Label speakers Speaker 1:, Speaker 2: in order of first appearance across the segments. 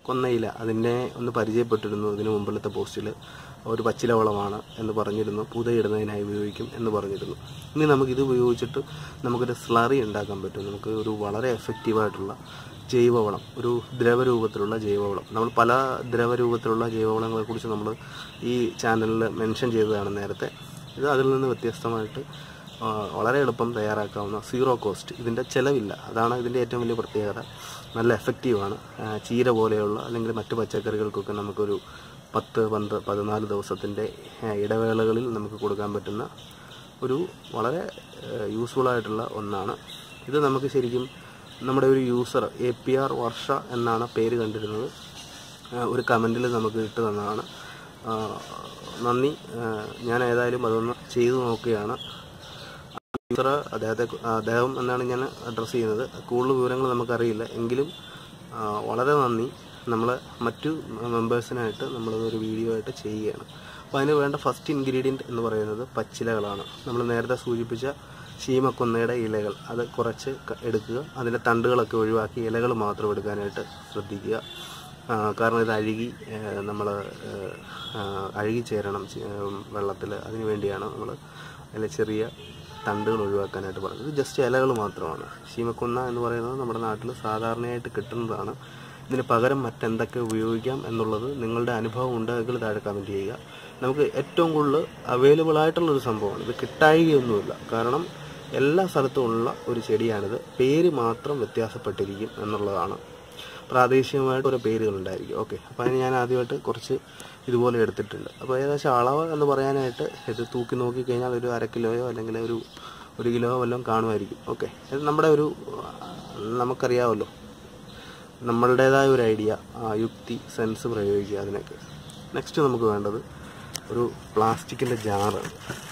Speaker 1: കൊന്നയില അതിനെ ഒന്ന് പരിചയപ്പെട്ടിരുന്നു ഇതിനു മുമ്പിലത്തെ പോസ്റ്റിൽ ഒരു പച്ചിലവളമാണ് എന്ന് പറഞ്ഞിരുന്നു പുതയിടുന്നതിനായി ഉപയോഗിക്കും എന്ന് പറഞ്ഞിരുന്നു ഇനി നമുക്കിത് ഉപയോഗിച്ചിട്ട് നമുക്കൊരു സ്ലറി ഉണ്ടാക്കാൻ പറ്റും നമുക്ക് ഒരു വളരെ എഫക്റ്റീവായിട്ടുള്ള ജൈവവളം ഒരു ദ്രവരൂപത്തിലുള്ള ജൈവവളം നമ്മൾ പല ദ്രവരൂപത്തിലുള്ള ജൈവവളങ്ങളെക്കുറിച്ച് നമ്മൾ ഈ ചാനലിൽ മെൻഷൻ ചെയ്തതാണ് നേരത്തെ ഇത് അതിൽ നിന്ന് വ്യത്യസ്തമായിട്ട് ആ, വളരെ എളുപ്പം തയ്യാറാക്കാവുന്ന സീറോ കോസ്റ്റ് ഇതിൻ്റെ ചിലവില്ല അതാണ് ഇതിൻ്റെ ഏറ്റവും വലിയ പ്രത്യേകത നല്ല എഫക്റ്റീവാണ് ആ, ചീര പോലെയുള്ള അല്ലെങ്കിൽ മറ്റ് പച്ചക്കറികൾക്കൊക്കെ നമുക്കൊരു പത്ത് പന്ത് പതിനാല് ദിവസത്തിൻ്റെ ആ, ഇടവേളകളിൽ നമുക്ക് കൊടുക്കാൻ പറ്റുന്ന ഒരു വളരെ യൂസ്ഫുൾ ആയിട്ടുള്ള ഒന്നാണ് ഇത് നമുക്ക് ശരിക്കും നമ്മുടെ ഒരു user A P R Varsha എന്നാണ് പേര് കണ്ടിരുന്നത് ആ, ഒരു കമൻറ്റിൽ നമുക്ക് ഇട്ട് തന്നതാണ് ആ, നന്ദി ആ, ഞാൻ ഏതായാലും അതൊന്ന് ചെയ്തു നോക്കുകയാണ് യൂസർ അദ്ദേഹത്തെ അദ്ദേഹം എന്നാണ് ഞാൻ അഡ്രസ്സ് ചെയ്യുന്നത് കൂടുതൽ വിവരങ്ങൾ നമുക്കറിയില്ല എങ്കിലും ആ, വളരെ നന്ദി നമ്മൾ മറ്റു മെമ്പേഴ്സിനായിട്ട് നമ്മളതൊരു വീഡിയോ ആയിട്ട് ചെയ്യുകയാണ് അപ്പോൾ അതിന് വേണ്ട ഫസ്റ്റ് ഇൻഗ്രീഡിയൻറ്റ് എന്ന് പറയുന്നത് പച്ചിലകളാണ് നമ്മൾ നേരത്തെ സൂചിപ്പിച്ച ശീമക്കൊന്നയുടെ ഇലകൾ അത് കുറച്ച് ക- എടുക്കുക അതിൻ്റെ തണ്ടുകളൊക്കെ ഒഴിവാക്കി ഇലകൾ മാത്രം എടുക്കാനായിട്ട് ശ്രദ്ധിക്കുക ആ, കാരണം ഇത് അഴുകി നമ്മൾ അഴുകി ചേരണം വെള്ളത്തിൽ അതിന് വേണ്ടിയാണ് നമ്മൾ അതിലെ ചെറിയ തണ്ടുകൾ ഒഴിവാക്കാനായിട്ട് പറഞ്ഞത് ഇത് ജസ്റ്റ് ഇലകൾ മാത്രമാണ് ശീമക്കൊന്ന എന്ന് പറയുന്നത് നമ്മുടെ നാട്ടിൽ സാധാരണയായിട്ട് കിട്ടുന്നതാണ് ഇതിന് പകരം മറ്റെന്തൊക്കെ ഉപയോഗിക്കാം എന്നുള്ളത് നിങ്ങളുടെ അനുഭവം ഉണ്ടെങ്കിൽ താഴെ കമൻറ്റ് ചെയ്യുക നമുക്ക് ഏറ്റവും കൂടുതൽ അവൈലബിൾ ആയിട്ടുള്ളൊരു സംഭവമാണ് ഇത് കിട്ടായികയൊന്നുമില്ല കാരണം എല്ലാ സ്ഥലത്തും ഉള്ള ഒരു ചെടിയാണിത് പേര് മാത്രം വ്യത്യാസപ്പെട്ടിരിക്കും എന്നുള്ളതാണ് പ്രാദേശികമായിട്ട് ഓരോ പേരുകളുണ്ടായിരിക്കും ഓക്കെ അപ്പോൾ അതിന് ഞാൻ ആദ്യമായിട്ട് കുറച്ച് ഇതുപോലെ എടുത്തിട്ടുണ്ട് അപ്പോൾ ഏകദേശം അളവ് എന്ന് പറയാനായിട്ട് ഇത് തൂക്കി നോക്കി കഴിഞ്ഞാൽ ഒരു അര കിലോയോ അല്ലെങ്കിൽ ഒരു ഒരു കിലോ വല്ലതും കാണുമായിരിക്കും ഓക്കെ ഇത് നമ്മുടെ ഒരു ആ, നമുക്കറിയാമല്ലോ നമ്മളുടേതായ ഒരു ഐഡിയ യുക്തി സെൻസ് പ്രയോഗിക്കുക അതിനൊക്കെ നെക്സ്റ്റ് നമുക്ക് വേണ്ടത് ഒരു പ്ലാസ്റ്റിക്കിൻ്റെ ജാറാണ്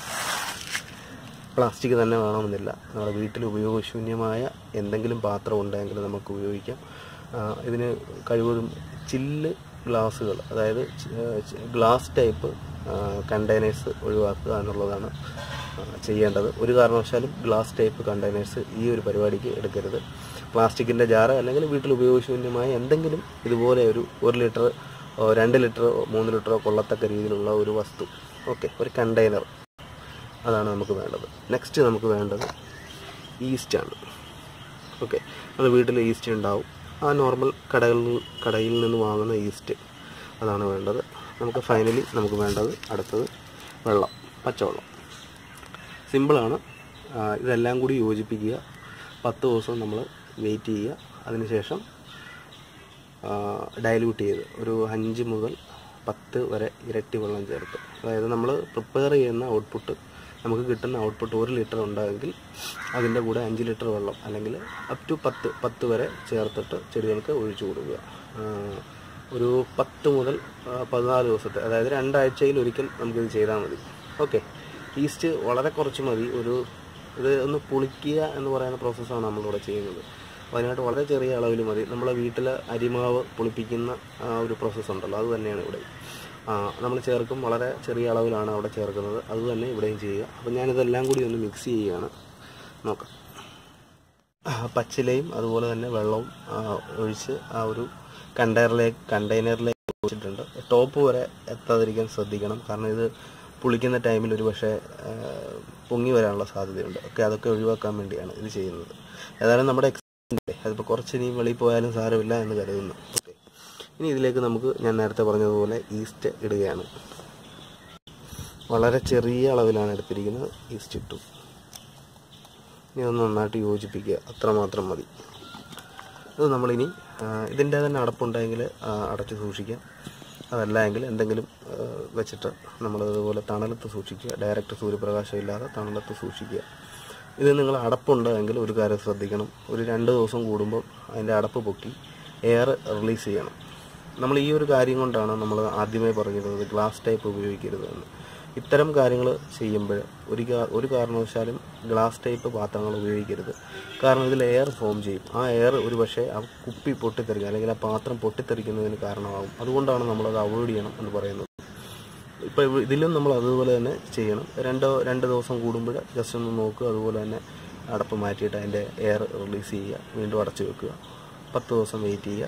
Speaker 1: പ്ലാസ്റ്റിക് തന്നെ വേണമെന്നില്ല നമ്മുടെ വീട്ടിൽ ഉപയോഗശൂന്യമായ എന്തെങ്കിലും പാത്രം ഉണ്ടെങ്കിൽ നമുക്ക് ഉപയോഗിക്കാം ആ, ഇതിന് കഴിവതും ചില്ല് ഗ്ലാസ്സുകൾ അതായത് ചി- ആ, ചി- ഗ്ലാസ് ടൈപ്പ് കണ്ടെയ്നേഴ്സ് ഒഴിവാക്കുക എന്നുള്ളതാണ് ആ, ചെയ്യേണ്ടത് ഒരു കാരണവശാലും ഗ്ലാസ് ടൈപ്പ് കണ്ടെയ്നേഴ്സ് ഈ ഒരു പരിപാടിക്ക് എടുക്കരുത് പ്ലാസ്റ്റിക്കിൻ്റെ ജാറ് അല്ലെങ്കിൽ വീട്ടിൽ ഉപയോഗശൂന്യമായ എന്തെങ്കിലും ഇതുപോലെ ഒരു ഒരു ലിറ്റർ ഓ, രണ്ട് ലിറ്ററോ മൂന്ന് ലിറ്ററോ കൊള്ളത്തക്ക രീതിയിലുള്ള ഒരു വസ്തു ഓക്കെ ഒരു കണ്ടെയ്നർ അതാണ് നമുക്ക് വേണ്ടത് നെക്സ്റ്റ് നമുക്ക് വേണ്ടത് ഈസ്റ്റാണ് ഓക്കെ അത് വീട്ടിൽ ഈസ്റ്റ് ഉണ്ടാവും ആ നോർമൽ കടകളിൽ കടയിൽ നിന്ന് വാങ്ങുന്ന ഈസ്റ്റ് അതാണ് വേണ്ടത് നമുക്ക് ഫൈനലി നമുക്ക് വേണ്ടത് അടുത്തത് വെള്ളം പച്ചവെള്ളം സിമ്പിളാണ് ആ, ഇതെല്ലാം കൂടി യോജിപ്പിക്കുക പത്ത് ദിവസം നമ്മൾ വെയിറ്റ് ചെയ്യുക അതിനുശേഷം ഡയലൂട്ട് ചെയ്ത് ഒരു അഞ്ച് മുതൽ പത്ത് വരെ ഇരട്ടി വെള്ളം ചേർത്ത് അതായത് നമ്മൾ പ്രിപ്പയർ ചെയ്യുന്ന ഔട്ട്പുട്ട് നമുക്ക് കിട്ടുന്ന ഔട്ട്പുട്ട് ഒരു ലിറ്റർ ഉണ്ടെങ്കിൽ അതിൻ്റെ കൂടെ അഞ്ച് ലിറ്റർ വെള്ളം അല്ലെങ്കിൽ അപ് ടു പത്ത് പത്ത് വരെ ചേർത്തിട്ട് ചെടികൾക്ക് ഒഴിച്ചു കൊടുക്കുക ആ, ഒരു പത്ത് മുതൽ ആ, പതിനാല് ദിവസത്തെ അതായത് രണ്ടാഴ്ചയിൽ ഒരിക്കൽ നമുക്കിത് ചെയ്താൽ മതി ഓക്കെ ഈസ്റ്റ് വളരെ കുറച്ച് മതി ഒരു ഇത് ഒന്ന് പുളിക്കുക എന്ന് പറയുന്ന പ്രോസസ്സാണ് നമ്മളിവിടെ ചെയ്യുന്നത് അപ്പോൾ അതിനായിട്ട് വളരെ ചെറിയ അളവിൽ മതി നമ്മളെ വീട്ടിലെ അരിമാവ് പുളിപ്പിക്കുന്ന ആ ഒരു പ്രോസസ്സ് ഉണ്ടല്ലോ അത് തന്നെയാണ് ഇവിടെ നമ്മൾ ചേർക്കും വളരെ ചെറിയ അളവിലാണ് അവിടെ ചേർക്കുന്നത് അത് തന്നെ ഇവിടെയും ചെയ്യുക അപ്പോൾ ഞാനിതെല്ലാം കൂടി ഒന്ന് മിക്സ് ചെയ്യുകയാണ് നോക്കാം ആ, പച്ചിലയും അതുപോലെ തന്നെ വെള്ളവും ആ, ഒഴിച്ച് ആ ഒരു കണ്ടെയ്നറിലേക്ക് കണ്ടെയ്നറിലേക്ക് ഒഴിച്ചിട്ടുണ്ട് ടോപ്പ് വരെ എത്താതിരിക്കാൻ ശ്രദ്ധിക്കണം കാരണം ഇത് പുളിക്കുന്ന ടൈമിൽ ഒരു പക്ഷേ ആ, പൊങ്ങി വരാനുള്ള സാധ്യതയുണ്ട് ഒക്കെ അതൊക്കെ ഒഴിവാക്കാൻ വേണ്ടിയാണ് ഇത് ചെയ്യുന്നത് ഏതായാലും നമ്മുടെ എക്സ്പെരിമെൻ്റ് അതിപ്പോൾ കുറച്ച് ഇനിയും വെളിയിൽ പോയാലും സാരമില്ല എന്ന് കരുതുന്നു ഓക്കെ ഇനി ഇതിലേക്ക് നമുക്ക് ഞാൻ നേരത്തെ പറഞ്ഞതുപോലെ ഈസ്റ്റ് ഇടുകയാണ് വളരെ ചെറിയ അളവിലാണ് എടുത്തിരിക്കുന്നത് ഈസ്റ്റ് ഇട്ടു ഇനി ഒന്ന് നന്നായിട്ട് യോജിപ്പിക്കുക അത്രമാത്രം മതി അത് നമ്മളിനി ആ, ഇതിൻ്റെ തന്നെ അടപ്പുണ്ടെങ്കിൽ ആ, അടച്ച് സൂക്ഷിക്കാം അതല്ല എങ്കിൽ എന്തെങ്കിലും ആ, വെച്ചിട്ട് നമ്മൾ ഇതുപോലെ തണലത്ത് സൂക്ഷിക്കുക ഡയറക്റ്റ് സൂര്യപ്രകാശം ഇല്ലാതെ തണലത്ത് സൂക്ഷിക്കുക ഇത് നിങ്ങൾ അടപ്പുണ്ടെങ്കിൽ ഒരു കാര്യം ശ്രദ്ധിക്കണം ഒരു രണ്ട് ദിവസം കൂടുമ്പോൾ അതിൻ്റെ അടപ്പ് പൊക്കി എയർ റിലീസ് ചെയ്യണം നമ്മൾ ഈ ഒരു കാര്യം കൊണ്ടാണ് നമ്മൾ ആദ്യമേ പറഞ്ഞിരുന്നത് ഗ്ലാസ് ടൈപ്പ് ഉപയോഗിക്കരുത് എന്ന് ഇത്തരം കാര്യങ്ങൾ ചെയ്യുമ്പോൾ ഒരു കാ- ഒരു കാരണവശാലും ഗ്ലാസ് ടൈപ്പ് പാത്രങ്ങൾ ഉപയോഗിക്കരുത് കാരണം ഇതിൽ എയർ ഫോം ചെയ്യും ആ എയർ ഒരു പക്ഷേ ആ കുപ്പി പൊട്ടിത്തെറിക്കുക അല്ലെങ്കിൽ ആ പാത്രം പൊട്ടിത്തെറിക്കുന്നതിന് കാരണമാകും അതുകൊണ്ടാണ് നമ്മളത് അവോയ്ഡ് ചെയ്യണം എന്ന് പറയുന്നത് ഇപ്പോൾ ഇതിലും നമ്മൾ അതുപോലെ തന്നെ ചെയ്യണം രണ്ടോ രണ്ട് ദിവസം കൂടുമ്പോൾ ജസ്റ്റ് ഒന്ന് നോക്കുക അതുപോലെ തന്നെ അടപ്പ് മാറ്റിയിട്ട് അതിൻ്റെ എയർ റിലീസ് ചെയ്യുക വീണ്ടും അടച്ചു വെക്കുക പത്ത് ദിവസം വെയിറ്റ് ചെയ്യുക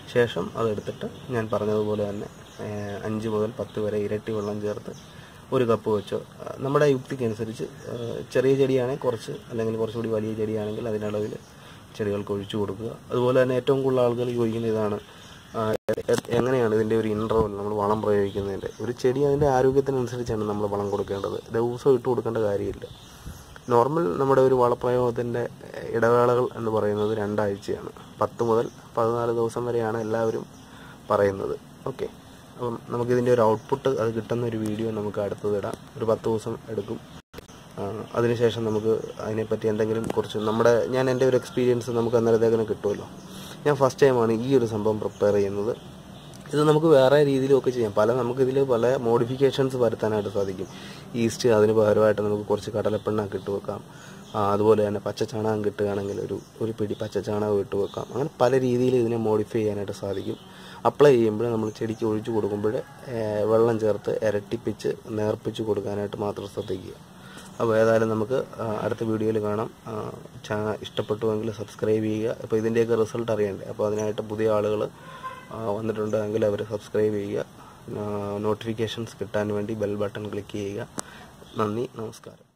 Speaker 1: ശേഷം അതെടുത്തിട്ട് ഞാൻ പറഞ്ഞതുപോലെ തന്നെ ഏഹ്, അഞ്ച് മുതൽ പത്ത് വരെ ഇരട്ടി വെള്ളം ചേർത്ത് ഒരു കപ്പ് വെച്ചോ ആ, നമ്മുടെ യുക്തിക്കനുസരിച്ച് ആ, ചെറിയ ചെടിയാണെങ്കിൽ കുറച്ച് അല്ലെങ്കിൽ കുറച്ചുകൂടി വലിയ ചെടിയാണെങ്കിൽ അതിനളവിൽ ചെടികൾക്ക് ഒഴിച്ചു കൊടുക്കുക അതുപോലെ തന്നെ ഏറ്റവും കൂടുതൽ ആളുകൾ ചോദിക്കുന്ന ഇതാണ് ആ, എ- എങ്ങനെയാണ് ഇതിൻ്റെ ഒരു ഇൻ്റർവൽ നമ്മൾ വളം പ്രയോഗിക്കുന്നതിൻ്റെ ഒരു ചെടി അതിൻ്റെ ആരോഗ്യത്തിനനുസരിച്ചാണ് നമ്മൾ വളം കൊടുക്കേണ്ടത് ദിവസവും ഇട്ട് കൊടുക്കേണ്ട കാര്യമില്ല നോർമൽ നമ്മുടെ ഒരു വളപ്രയോഗത്തിൻ്റെ ഇടവേളകൾ എന്ന് പറയുന്നത് രണ്ടാഴ്ചയാണ് പത്ത് മുതൽ പതിനാല് ദിവസം വരെയാണ് എല്ലാവരും പറയുന്നത് ഓക്കെ അപ്പം നമുക്കിതിൻ്റെ ഒരു ഔട്ട്പുട്ട് അത് കിട്ടുന്ന ഒരു വീഡിയോ നമുക്ക് അടുത്തത് ഇടാം ഒരു പത്ത് ദിവസം എടുക്കും ആ, അതിനുശേഷം നമുക്ക് അതിനെപ്പറ്റി എന്തെങ്കിലും കുറച്ച് നമ്മുടെ ഞാൻ എൻ്റെ ഒരു എക്സ്പീരിയൻസ് നമുക്ക് അന്നേരത്തേക്കിന് കിട്ടുമല്ലോ ഞാൻ ഫസ്റ്റ് ടൈമാണ് ഈ ഒരു സംഭവം പ്രിപ്പയർ ചെയ്യുന്നത് ഇത് നമുക്ക് വേറെ രീതിയിലൊക്കെ ചെയ്യാം പല നമുക്കിതിൽ പല മോഡിഫിക്കേഷൻസ് വരുത്താനായിട്ട് സാധിക്കും ഈസ്റ്റ് അതിന് പകരമായിട്ട് നമുക്ക് കുറച്ച് കടലപ്പെണ്ണ ഇട്ട് വെക്കാം ആ, അതുപോലെ തന്നെ പച്ച ചാണകം കിട്ടുകയാണെങ്കിൽ ഒരു ഒരു പിടി പച്ച ചാണകം ഇട്ട് വെക്കാം അങ്ങനെ പല രീതിയിൽ ഇതിനെ മോഡിഫൈ ചെയ്യാനായിട്ട് സാധിക്കും അപ്ലൈ ചെയ്യുമ്പോൾ നമ്മൾ ചെടിക്ക് ഒഴിച്ചു കൊടുക്കുമ്പോൾ വെള്ളം ചേർത്ത് ഇരട്ടിപ്പിച്ച് നേർപ്പിച്ച് കൊടുക്കാനായിട്ട് മാത്രം ശ്രദ്ധിക്കുക അപ്പോൾ ഏതായാലും നമുക്ക് ആ, അടുത്ത വീഡിയോയിൽ കാണാം ആ, ചാ- ഇഷ്ടപ്പെട്ടുവെങ്കിൽ സബ്സ്ക്രൈബ് ചെയ്യുക അപ്പോൾ ഇതിൻ്റെയൊക്കെ റിസൾട്ട് അറിയണ്ടേ അപ്പോൾ അതിനായിട്ട് പുതിയ ആളുകൾ വന്നിട്ടുണ്ടെങ്കിൽ അവർ സബ്സ്ക്രൈബ് ചെയ്യുക നോട്ടിഫിക്കേഷൻസ് കിട്ടാൻ വേണ്ടി ബെൽ ബട്ടൺ ക്ലിക്ക് ചെയ്യുക നന്ദി നമസ്കാരം